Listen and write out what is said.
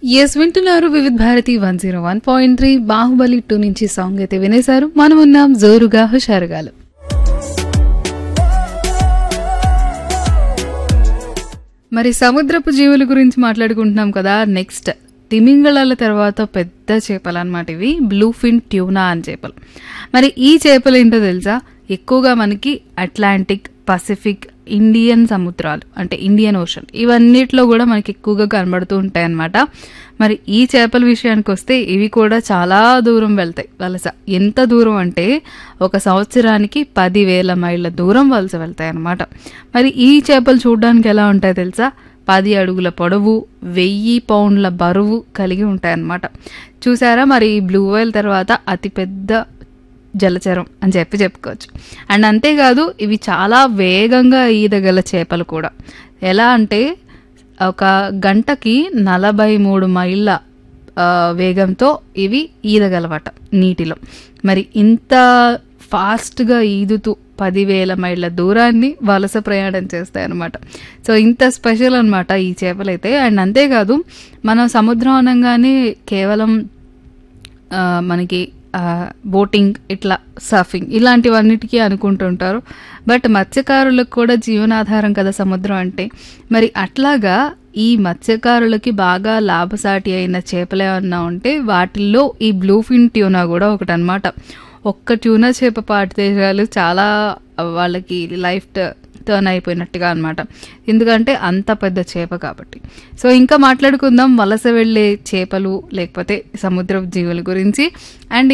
yes వింటున్నారు Vividh Bharati one zero one point three Baahubali two నుంచి song అయితే వినేశారు మనం ఉన్నాం జోరుగా హుషారుగాలు మరి సముద్రపు జీవుల గురించి మాట్లాడుకుంటున్నాం కదా నెక్స్ట్ తిమింగళాల తర్వాత పెద్ద చేపలు అనమాట ఇవి బ్లూ ఫిన్ ట్యూనా అని చేపలు మరి ఈ చేపలు ఏంటో తెలుసా ఎక్కువగా మనకి అట్లాంటిక్ పసిఫిక్ ఇండియన్ సముద్రాలు అంటే ఇండియన్ ఓషన్ ఇవన్నిట్లో కూడా మనకి ఎక్కువగా కనబడుతూ ఉంటాయి అన్నమాట మరి ఈ చేపల విషయానికి వస్తే ఇవి కూడా చాలా దూరం వెళ్తాయి వలస ఎంత దూరం అంటే ఒక సంవత్సరానికి పదివేల మైళ్ళ దూరం వలస వెళ్తాయి అన్నమాట మరి ఈ చేపలు చూడడానికి ఎలా ఉంటాయి తెలుసా పది అడుగుల పొడవు వెయ్యి పౌండ్ల బరువు కలిగి ఉంటాయన్నమాట చూసారా మరి ఈ బ్లూ వైల్ తర్వాత అతిపెద్ద జలచరం అని చెప్పి చెప్పుకోవచ్చు అండ్ అంతేకాదు ఇవి చాలా వేగంగా ఈదగల చేపలు కూడా ఎలా అంటే ఒక గంటకి నలభై మూడు మైళ్ళ ఆ, వేగంతో ఇవి ఈదగలవట నీటిలో మరి ఇంత ఫాస్ట్గా ఈదుతూ పదివేల మైళ్ళ దూరాన్ని వలస ప్రయాణం చేస్తాయి అనమాట సో ఇంత స్పెషల్ అనమాట ఈ చేపలైతే అండ్ అంతేకాదు మనం సముద్రం అనగానే కేవలం ఆ, మనకి ఆ, బోటింగ్ ఇట్లా సర్ఫింగ్ ఇలాంటివన్నిటికీ అనుకుంటుంటారు బట్ మత్స్యకారులకు కూడా జీవనాధారం కదా సముద్రం అంటే మరి అట్లాగా ఈ మత్స్యకారులకి బాగా లాభసాటి అయిన చేపలు ఏమన్నా ఉంటే వాటిల్లో ఈ బ్లూఫిన్ ట్యూనా కూడా ఒకటి అనమాట ఒక్క ట్యూనా చేప పాటితే చాలు చాలా వాళ్ళకి లైఫ్ టర్న్ అయిపోయినట్టుగా అనమాట ఎందుకంటే అంత పెద్ద చేప కాబట్టి సో ఇంకా మాట్లాడుకుందాం వలస వెళ్ళే చేపలు లేకపోతే సముద్ర జీవుల గురించి అండ్